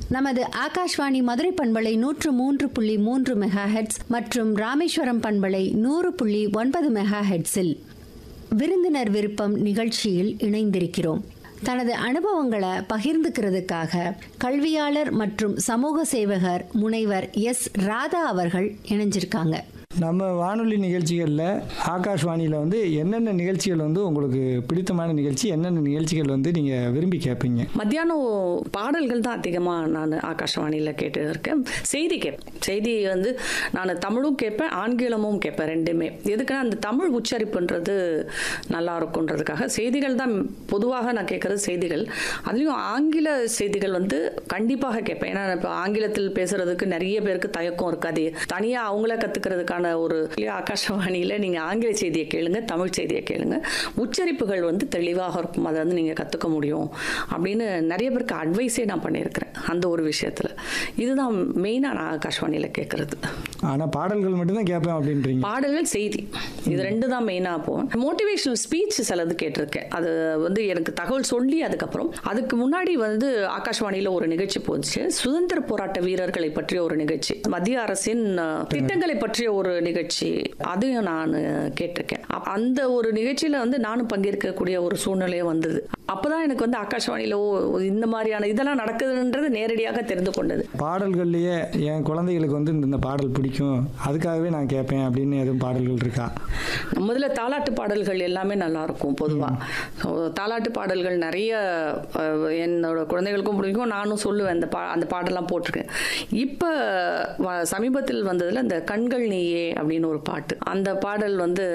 நமது ஆகாஷ்வாணி மதுரை பண்பலை நூற்று மூன்று புள்ளி மூன்று மெகா ஹெட்ஸ் மற்றும் ராமேஸ்வரம் பண்பலை நூறு புள்ளி ஒன்பது மெகா ஹெட்ஸில் விருந்தினர் விருப்பம் நிகழ்ச்சியில் இணைந்திருக்கிறோம் தனது அனுபவங்களை பகிர்ந்துக்கிறதுக்காக கல்வியாளர் மற்றும் சமூக சேவகர் முனைவர் எஸ் ராதா அவர்கள் இணைஞ்சிருக்காங்க நம்ம வானொலி நிகழ்ச்சிகளில் ஆகாஷ்வாணியில் வந்து என்னென்ன நிகழ்ச்சிகள் வந்து உங்களுக்கு பிடித்தமான நிகழ்ச்சி என்னென்ன நிகழ்ச்சிகள் வந்து நீங்கள் விரும்பி கேட்பீங்க மத்தியானம் பாடல்கள் தான் அதிகமாக நான் ஆகாஷவாணியில் கேட்டு இருக்கேன் செய்தி கேட்பேன் செய்தி வந்து நான் தமிழும் கேட்பேன் ஆங்கிலமும் கேட்பேன் ரெண்டுமே எதுக்குன்னா அந்த தமிழ் உச்சரிப்புன்றது நல்லா இருக்குன்றதுக்காக செய்திகள் தான் பொதுவாக நான் கேட்குறது செய்திகள் அதுலேயும் ஆங்கில செய்திகள் வந்து கண்டிப்பாக கேட்பேன் ஏன்னா இப்போ ஆங்கிலத்தில் பேசுறதுக்கு நிறைய பேருக்கு தயக்கம் இருக்காது தனியாக அவங்கள கற்றுக்கிறதுக்கான ஒரு ஆகாஷவாணியில் நீங்கள் ஆங்கில செய்தியை கேளுங்க தமிழ் செய்தியை கேளுங்க உச்சரிப்புகள் வந்து தெளிவாக இருக்கும் அதை வந்து நீங்கள் கற்றுக்க முடியும் அப்படின்னு நிறைய பேருக்கு அட்வைஸே நான் பண்ணியிருக்கிறேன் அந்த ஒரு விஷயத்தில் இதுதான் மெயினாக நான் ஆகாஷ்வாணியில் கேட்குறது ஆனால் பாடல்கள் மட்டும்தான் கேட்பேன் அப்படின்றீங்க பாடல்கள் செய்தி இது ரெண்டு தான் மெயினாக போவேன் மோட்டிவேஷனல் ஸ்பீச் சிலது கேட்டிருக்கேன் அது வந்து எனக்கு தகவல் சொல்லி அதுக்கப்புறம் அதுக்கு முன்னாடி வந்து ஆகாஷ்வாணியில் ஒரு நிகழ்ச்சி போச்சு சுதந்திர போராட்ட வீரர்களை பற்றிய ஒரு நிகழ்ச்சி மத்திய அரசின் அஹ், திட்டங்களை பற்றிய ஒரு நிகழ்ச்சி அதையும் நான் கேட்டிருக்கேன் அப்ப அந்த ஒரு நிகழ்ச்சியில் வந்து நானும் பங்கேற்கக்கூடிய ஒரு சூழ்நிலையே வந்தது அப்பதான் எனக்கு வந்து ஆகாஷ்வாணியில் ஓ இந்த மாதிரியான இதெல்லாம் நடக்குதுன்றது நேரடியாக தெரிந்து கொண்டது பாடல்கள்லையே என் குழந்தைகளுக்கு வந்து இந்த- இந்த பாடல் பிடிக்கும் அதுக்காகவே நான் கேட்பேன் அப்படின்னு எதுவும் பாடல்கள் இருக்கா முதல்ல தாலாட்டு பாடல்கள் எல்லாமே நல்லா இருக்கும் பொதுவாக தாலாட்டு பாடல்கள் நிறைய அஹ், என்னோட குழந்தைகளுக்கும் பிடிக்கும் நானும் சொல்லுவேன் அந்த பா அந்த பாடலாம் போட்டிருக்கேன் இப்போ சமீபத்தில் வந்ததில் இந்த கண்கள் நீயே அப்படின்னு ஒரு பாட்டு அந்த பாடல் வந்து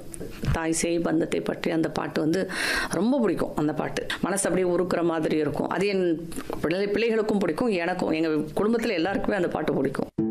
தாய் சேய் பந்தத்தை பற்றி அந்த பாட்டு வந்து ரொம்ப பிடிக்கும் அந்த பாட்டு மனசு அப்படியே உருக்குற மாதிரி இருக்கும் அது என் பிள்ளை பிள்ளைகளுக்கும் பிடிக்கும் எனக்கும் எங்கள் குடும்பத்தில் எல்லாருக்குமே அந்த பாட்டு பிடிக்கும்